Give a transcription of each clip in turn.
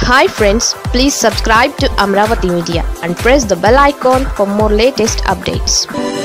hi friends please subscribe to Amaravati media and press the bell icon for more latest updates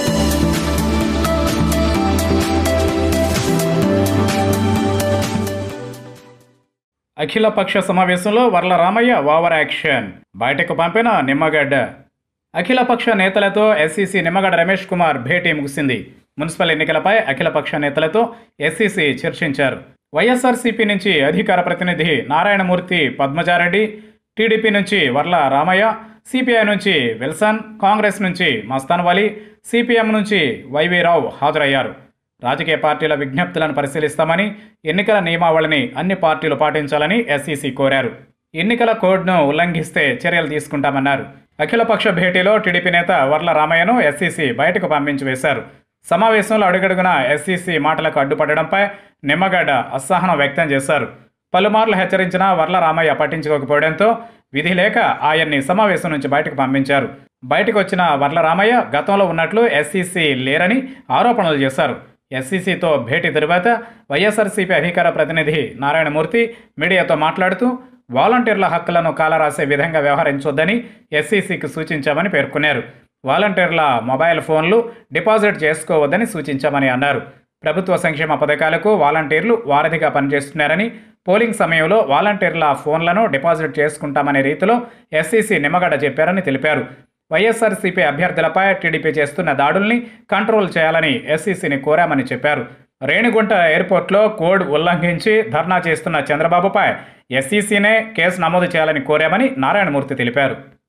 అఖిలపక్ష సమావేశంలో Varla Ramayya over action బయటకు పంపిన నిమ్మగడ్డ అఖిలపక్ష నేతలతో ఎస్సీసీ నిమ్మగడ్డ రమేష్ కుమార్ భేటీ ముగిసింది మున్సిపల్ ఎన్నికలపై అఖిలపక్ష నేతలతో ఎస్సీసీ చర్చించారు వైఎస్ఆర్సీపీ నుంచి అధికార ప్రతినిధి నారాయణమూర్తి పద్మజారెడ్డి టీడీపీ నుంచి వర్ల రామయ్య సిపిఐ నుంచి విల్సన్ కాంగ్రెస్ నుంచి మస్తాన్ వలి సిపిఎం నుంచి వైవి రావు హాజరయ్యారు రాజకీయ పార్టీల విజ్ఞప్తులను పరిశీలిస్తామని ఎన్నికల నియమావళిని అన్ని పార్టీలు పాటించాలని ఎస్ఈసీ కోరారు ఎన్నికల కోడ్ను ఉల్లంఘిస్తే చర్యలు తీసుకుంటామన్నారు అఖిలపక్ష భేటీలో టీడీపీ నేత వర్ల రామయ్యను ఎస్ఈసీ బయటకు పంపించి వేశారు సమావేశంలో అడుగడుగున ఎస్ఈసీ మాటలకు అడ్డుపడడంపై నిమ్మగడ్డ అసహనం వ్యక్తం చేశారు పలుమార్లు హెచ్చరించిన వర్ల రామయ్య పట్టించుకోకపోవడంతో విధి లేక ఆయన్ని సమావేశం నుంచి బయటకు పంపించారు బయటకు వచ్చిన వర్ల రామయ్య గతంలో ఉన్నట్లు ఎస్ఈసీ లేరని ఆరోపణలు చేశారు ఎస్సీసీతో భేటీ తరువాత వైఎస్ఆర్సీపీ అధికార ప్రతినిధి నారాయణమూర్తి మీడియాతో మాట్లాడుతూ వాలంటీర్ల హక్కులను కాలరాసే విధంగా వ్యవహరించొద్దని ఎస్సీసీకి సూచించామని పేర్కొన్నారు వాలంటీర్ల మొబైల్ ఫోన్లు డిపాజిట్ చేసుకోవద్దని సూచించామని అన్నారు ప్రభుత్వ సంక్షేమ పథకాలకు వాలంటీర్లు వారధిగా పనిచేస్తున్నారని పోలింగ్ సమయంలో వాలంటీర్ల ఫోన్లను డిపాజిట్ చేసుకుంటామనే రీతిలో ఎస్సీసీ నిమ్మగడ్డ చెప్పారని తెలిపారు వైఎస్ఆర్సీపీ అభ్యర్థులపై టీడీపీ చేస్తున్న దాడుల్ని కంట్రోల్ చేయాలని ఎస్సీసీని కోరామని చెప్పారు రేణిగుంట ఎయిర్పోర్ట్లో కోడ్ ఉల్లంఘించి ధర్నా చేస్తున్న చంద్రబాబుపై ఎస్సీసీనే కేసు నమోదు చేయాలని కోరామని నారాయణమూర్తి తెలిపారు